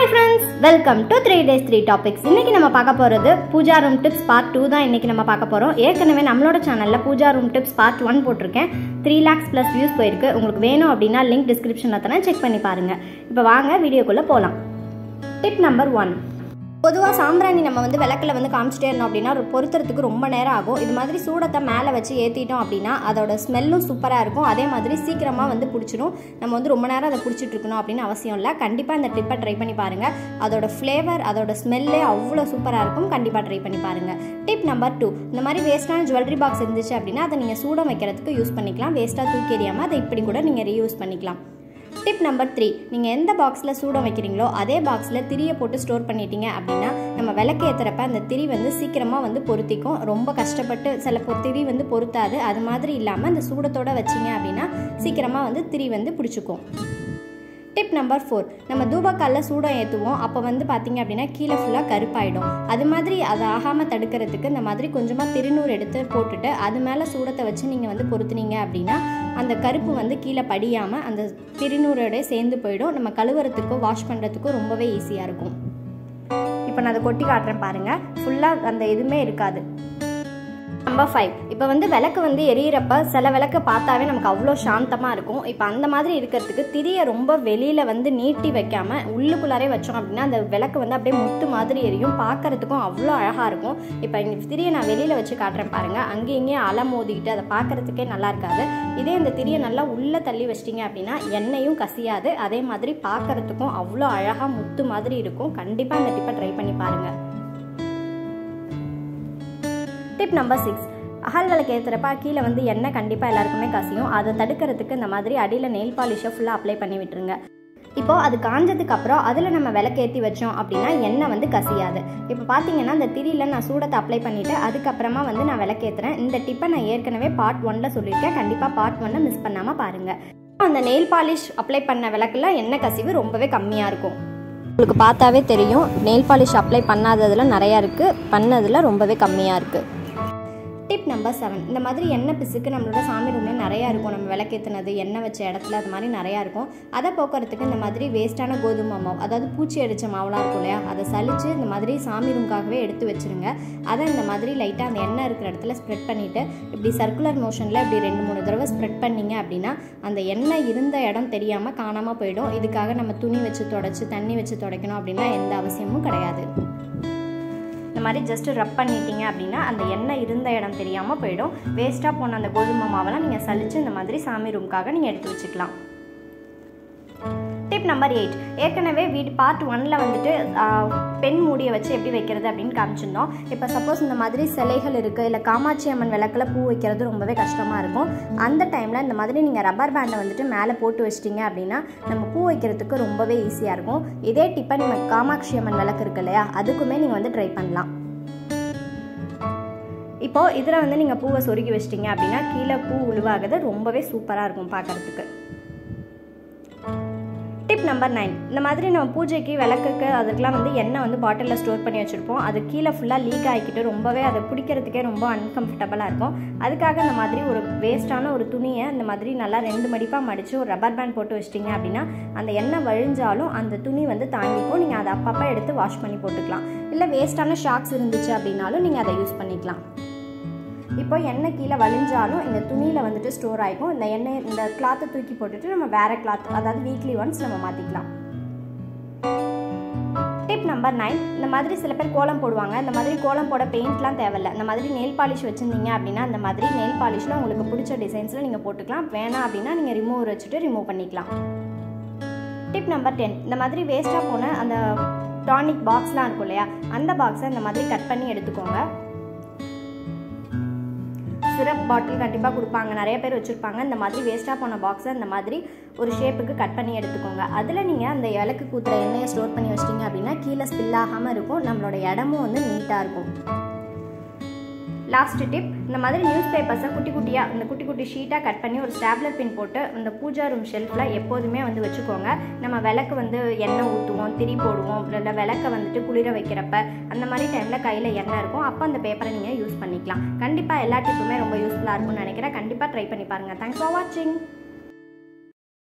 hi friends welcome to three days three topics இன்னைக்கு நம்ம பார்க்க போகிறது pooja room tips part two தான் இன்னைக்கு நம்ம பார்க்க போகிறோம் ஏற்கனவே நம்மளோட சேனலில் pooja room tips part one போட்டிருக்கேன் த்ரீ லேக்ஸ் ப்ளஸ் வியூஸ் போயிருக்கு உங்களுக்கு வேணும் அப்படின்னா லிங்க் டிஸ்கிரிப்ஷனில் தானே செக் பண்ணி பாருங்கள் இப்போ வாங்க வீடியோக்குள்ளே போகலாம் டிப் நம்பர் ஒன் பொதுவாக சாம்பிராணி நம்ம வந்து விளக்கில் வந்து காமிச்சிட்டே இருந்தோம் அப்படின்னா ஒரு பொருத்துறதுக்கு ரொம்ப நேரம் ஆகும் இது மாதிரி சூடத்தை மேலே வச்சு ஏற்றிட்டோம் அப்படின்னா அதோட ஸ்மெல்லும் சூப்பராக இருக்கும் அதே மாதிரி சீக்கிரமாக வந்து பிடிச்சிடும் நம்ம வந்து ரொம்ப நேரம் அதை பிடிச்சிட்டு இருக்கணும் அப்படின்னு அவசியம் இல்லை கண்டிப்பாக இந்த ட்ரிப்பை ட்ரை பண்ணி பாருங்கள் அதோட ஃப்ளேவர் அதோட ஸ்மெல்லே அவ்வளோ சூப்பராக இருக்கும் கண்டிப்பாக ட்ரை பண்ணி பாருங்கள் டிப் நம்பர் டூ இந்த மாதிரி வேஸ்ட்டான ஜுவல்லரி பாக்ஸ் இருந்துச்சு அப்படின்னா அதை நீங்கள் சூடம் வைக்கிறதுக்கு யூஸ் பண்ணிக்கலாம் வேஸ்ட்டாக தூக்கி எறியாமல் அதை இப்படி கூட நீங்கள் ரீயூஸ் பண்ணிக்கலாம் டிப் நம்பர் த்ரீ நீங்கள் எந்த பாக்ஸில் சூடம் வைக்கிறீங்களோ அதே பாக்ஸில் திரியை போட்டு ஸ்டோர் பண்ணிட்டீங்க அப்படின்னா நம்ம விளக்கு ஏற்றுறப்ப அந்த திரி வந்து சீக்கிரமாக வந்து பொருத்திக்கும் ரொம்ப கஷ்டப்பட்டு சில பொ திரி வந்து பொருத்தாது அது மாதிரி இல்லாமல் அந்த சூடத்தோடு வச்சிங்க அப்படின்னா சீக்கிரமாக வந்து திரி வந்து பிடிச்சிக்கும் டிப் நம்பர் ஃபோர் நம்ம தூபக்காலில் சூடம் ஏற்றுவோம் அப்போ வந்து பார்த்திங்க அப்படின்னா கீழே ஃபுல்லாக கருப்பாயிடும் அது மாதிரி அது ஆகாமல் தடுக்கிறதுக்கு இந்த மாதிரி கொஞ்சமாக திருநூறு எடுத்து போட்டுட்டு அது மேலே சூடத்தை வச்சு நீங்கள் வந்து பொருத்துனீங்க அப்படின்னா அந்த கருப்பு வந்து கீழே படியாமல் அந்த திருநூறோட சேர்ந்து போயிடும் நம்ம கழுவுறதுக்கோ வாஷ் பண்ணுறதுக்கோ ரொம்பவே ஈஸியாக இருக்கும் இப்போ நான் அதை கொட்டி காட்டுறேன் பாருங்கள் ஃபுல்லாக அந்த எதுவுமே இருக்காது நம்பர் ஃபைவ் இப்போ வந்து விளக்கு வந்து எரியிறப்ப சில விளக்கு பார்த்தாவே நமக்கு அவ்வளோ சாந்தமாக இருக்கும் இப்போ அந்த மாதிரி இருக்கிறதுக்கு திரியை ரொம்ப வெளியில் வந்து நீட்டி வைக்காமல் உள்ளுக்குள்ளாரே வச்சோம் அப்படின்னா அந்த விளக்கு வந்து அப்படியே முத்து மாதிரி எரியும் பார்க்கறதுக்கும் அவ்வளோ அழகாக இருக்கும் இப்போ இந்த திரியை நான் வெளியில் வச்சு காட்டுறேன் பாருங்கள் அங்கேயும் இங்கேயும் அலை மோதிக்கிட்டு அதை பார்க்கறதுக்கே நல்லா இருக்காது இதே இந்த திரியை நல்லா உள்ளே தள்ளி வச்சிட்டிங்க அப்படின்னா எண்ணெயும் கசியாது அதே மாதிரி பார்க்கறதுக்கும் அவ்வளோ அழகாக முத்து மாதிரி இருக்கும் கண்டிப்பாக இந்த டிப்பை ட்ரை பண்ணி பாருங்கள் டிப் நம்பர் சிக்ஸ் அகல் விளக்கு ஏற்றுறப்ப கீழே வந்து எண்ணெய் கண்டிப்பாக எல்லாருக்குமே கசியும் அதை தடுக்கிறதுக்கு இந்த மாதிரி அடியில் நெயில் பாலிஷை ஃபுல்லாக அப்ளை பண்ணி விட்டுருங்க இப்போ அது காஞ்சதுக்கு அப்புறம் அதில் நம்ம விளக்கேற்றி வச்சோம் அப்படின்னா எண்ணெய் வந்து கசியாது இப்போ பார்த்தீங்கன்னா இந்த திரியில் நான் சூடத்தை அப்ளை பண்ணிவிட்டு அதுக்கப்புறமா வந்து நான் விளக்கேற்றுறேன் இந்த டிப்பை நான் ஏற்கனவே பார்ட் ஒனில் சொல்லியிருக்கேன் கண்டிப்பாக பார்ட் ஒன்னை மிஸ் பண்ணாமல் பாருங்கள் அந்த நெயில் பாலிஷ் அப்ளை பண்ண விளக்குல எண்ணெய் கசிவு ரொம்பவே கம்மியாக இருக்கும் உங்களுக்கு பார்த்தாவே தெரியும் நெயில் பாலிஷ் அப்ளை பண்ணாததில் நிறையா இருக்குது பண்ணதில் ரொம்பவே கம்மியாக இருக்குது டிப் நம்பர் செவன் இந்த மாதிரி எண்ணெய் பிசுக்கு நம்மளோட சாமி ரூம்ல நிறையா இருக்கும் நம்ம விளக்கேற்றினது எண்ணெய் வச்ச இடத்துல அது மாதிரி நிறையா இருக்கும் அதை போக்குறதுக்கு இந்த மாதிரி வேஸ்ட்டான கோதுமை மாவு அதாவது பூச்சி அடித்த மாவுலாம் இருக்கும் இல்லையா அதை சலிச்சு இந்த மாதிரி சாமி ரூம்காகவே எடுத்து வச்சுருங்க அதை இந்த மாதிரி லைட்டாக அந்த எண்ணெய் இருக்கிற இடத்துல ஸ்ப்ரெட் பண்ணிவிட்டு இப்படி சர்க்குலர் மோஷனில் இப்படி ரெண்டு மூணு தடவை ஸ்ப்ரெட் பண்ணிங்க அப்படின்னா அந்த எண்ணெய் இருந்த இடம் தெரியாமல் காணாமல் போயிடும் இதுக்காக நம்ம துணி வச்சு தொடச்சி தண்ணி வச்சு துடைக்கணும் அப்படின்னா எந்த அவசியமும் கிடையாது இந்த மாதிரி ஜஸ்ட் ரப் பண்ணிட்டீங்க அப்படின்னா அந்த எண்ணெய் இருந்த இடம் தெரியாமல் போயிடும் வேஸ்ட்டாக போன அந்த கோதுமை மாவெல்லாம் நீங்கள் சலிச்சு இந்த மாதிரி சாமி ரூம்காக நீங்கள் எடுத்து வச்சுக்கலாம் டிப் நம்பர் எயிட் ஏற்கனவே வீடு பார்ட் ஒனில் வந்துட்டு பெண் மூடியை வச்சு எப்படி வைக்கிறது அப்படின்னு காமிச்சிருந்தோம் இப்போ சப்போஸ் இந்த மாதிரி சிலைகள் இருக்குது இல்லை காமாட்சி அம்மன் விளக்கில் பூ வைக்கிறது ரொம்பவே கஷ்டமாக இருக்கும் அந்த டைமில் இந்த மாதிரி நீங்கள் ரப்பர் பேண்டை வந்துட்டு மேலே போட்டு வச்சிட்டிங்க அப்படின்னா நம்ம பூ வைக்கிறதுக்கு ரொம்பவே ஈஸியாக இருக்கும் இதே டிப்பை நம்ம காமாட்சி அம்மன் விளக்கு இருக்கு இல்லையா அதுக்குமே நீங்கள் வந்து ட்ரை பண்ணலாம் இப்போது இதில் வந்து நீங்கள் பூவை சொருகி வச்சிட்டிங்க அப்படின்னா கீழே பூ உழுவாகிறது ரொம்பவே சூப்பராக இருக்கும் பார்க்குறதுக்கு டிப் நம்பர் நைன் இந்த மாதிரி நம்ம பூஜைக்கு விளக்குக்கு அதுக்கெலாம் வந்து எண்ணெய் வந்து பாட்டிலில் ஸ்டோர் பண்ணி வச்சுருப்போம் அது கீழே ஃபுல்லாக லீக் ஆகிக்கிட்டு ரொம்பவே அதை பிடிக்கிறதுக்கே ரொம்ப அன்கம்ஃபர்டபுளாக இருக்கும் அதுக்காக இந்த மாதிரி ஒரு வேஸ்ட்டான ஒரு துணியை இந்த மாதிரி நல்லா ரெண்டு மடிப்பாக மடித்து ஒரு ரப்பர் பேண்ட் போட்டு வச்சிட்டிங்க அப்படின்னா அந்த எண்ணெய் வழிஞ்சாலும் அந்த துணி வந்து தாங்கிக்கும் நீங்கள் அதை அப்பப்போ எடுத்து வாஷ் பண்ணி போட்டுக்கலாம் இல்லை வேஸ்ட்டான ஷாக்ஸ் இருந்துச்சு அப்படின்னாலும் நீங்கள் அதை யூஸ் பண்ணிக்கலாம் இப்போ எண்ணெய் கீழே வலிஞ்சாலும் இந்த துணியில் வந்துட்டு ஸ்டோர் ஆகிக்கும் இந்த எண்ணெய் இந்த கிளாத்தை தூக்கி போட்டுட்டு நம்ம வேற கிளாத் அதாவது வீக்லி ஒன்ஸ் நம்ம மாற்றிக்கலாம் டிப் நம்பர் நைன் இந்த மாதிரி சில பேர் கோலம் போடுவாங்க இந்த மாதிரி கோலம் போட பெயிண்ட்லாம் தேவையில்ல இந்த மாதிரி நெயில் பாலிஷ் வச்சுருந்தீங்க அப்படின்னா இந்த மாதிரி நெயில் பாலிஷில் உங்களுக்கு பிடிச்ச டிசைன்ஸில் நீங்கள் போட்டுக்கலாம் வேணாம் அப்படின்னா நீங்கள் ரிமூவ் வச்சுட்டு ரிமூவ் பண்ணிக்கலாம் டிப் நம்பர் டென் இந்த மாதிரி வேஸ்ட்டாக போன அந்த டானிக் பாக்ஸ்லாம் இருக்கும் இல்லையா அந்த பாக்ஸை இந்த மாதிரி கட் பண்ணி எடுத்துக்கோங்க சிரப் பாட்டில் கண்டிப்பாக கொடுப்பாங்க நிறைய பேர் வச்சுருப்பாங்க இந்த மாதிரி வேஸ்ட்டாக போன பாக்ஸை இந்த மாதிரி ஒரு ஷேப்புக்கு கட் பண்ணி எடுத்துக்கோங்க அதில் நீங்கள் அந்த இலக்கு கூத்துற எண்ணெயை ஸ்டோர் பண்ணி வச்சிட்டிங்க அப்படின்னா கீழே ஸ்பில் ஆகாமல் இருக்கும் நம்மளோட இடமும் வந்து நீட்டாக இருக்கும் லாஸ்ட் டிப் இந்த மாதிரி நியூஸ் பேப்பர்ஸை குட்டி குட்டியாக இந்த குட்டி குட்டி ஷீட்டாக கட் பண்ணி ஒரு ஸ்டாப்லர் பின் போட்டு இந்த பூஜா ரூம் ஷெல்ஃபில் எப்போதுமே வந்து வச்சுக்கோங்க நம்ம விளக்கு வந்து எண்ணெய் ஊற்றுவோம் திரி போடுவோம் இல்லை விளக்கை வந்துட்டு குளிர வைக்கிறப்ப அந்த மாதிரி டைமில் கையில் எண்ணெய் இருக்கும் அப்போ அந்த பேப்பரை நீங்கள் யூஸ் பண்ணிக்கலாம் கண்டிப்பாக எல்லா டிப்புமே ரொம்ப யூஸ்ஃபுல்லாக இருக்கும்னு நினைக்கிறேன் கண்டிப்பாக ட்ரை பண்ணி பாருங்கள் தேங்க்ஸ் ஃபார் வாட்சிங்